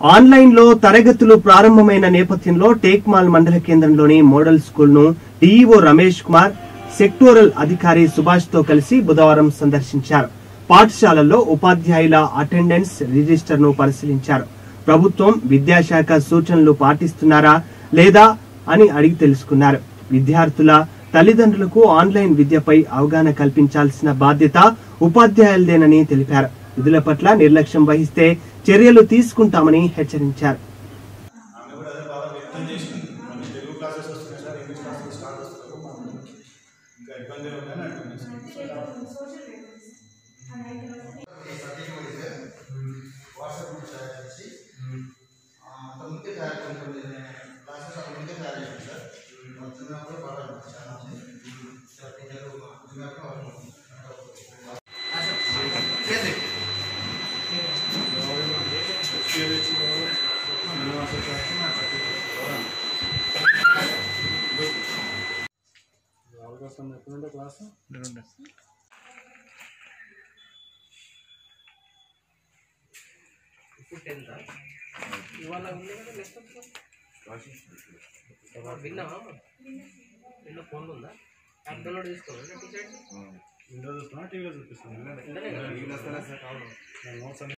Online లో తరగతులు ప్రారంభమైన నేపథ్యంలో టేక్మాల్ మండల కేంద్రంలోని మోడల్ స్కూల్ ను డీఈఓ రమేష్ కుమార్ సెక్టోరల్ అధికారి సుభాష్ తో కలిసి బుధవారం సందర్శించారు పాఠశాలల్లో ఉపాధ్యాయుల అటెండెన్స్ రిజిస్టర్ ను పరిశీలించారు ప్రభుత్వం విద్యాశాఖ సూచనలు పాటిస్తున్నారా లేదా అని అడిగి తెలుసుకున్నారు విద్యార్థుల తల్లిదండ్రులకు ఆన్లైన్ విద్యపై అవగాహన కల్పించాల్సిన బాధ్యత ఉపాధ్యాయులదేనని తెలిపారు విధుల పట్ల నిర్లక్ష్యం వహిస్తే చర్యలు తీసుకుంటామని హెచ్చరించారు ఆమె కూడా అదే బాధ వ్యక్తం చేసింది మనకి తెలుగు క్లాసెస్ వస్తున్నాయి సార్ ఇంగ్లీష్ క్లాసెస్ స్టార్ట్ వస్తారు ఇంకా ఇబ్బంది ఉందని అంటుంది వాట్సాప్ గ్రూప్ తయారు చేసి అంత ముందుకే తయారు కొంచెం క్లాసెస్ అక్కడ ముందుకే తయారు చేసాం సార్ చిన్నప్పుడు బాగా చాలా మంది సార్ టీచర్లు చిన్నప్పుడు వాళ్ళు ఇప్పుడు టెన్త్ ఇవాళ ఉంది కదా నెక్స్ట్ విన్నావా విన్న ఫోన్ ఉందా యాప్ డౌన్లోడ్ చేసుకోవాలి టీచర్ విండోస్ టీవీలో చూపిస్తుంది ఇంటనే కదా? అవును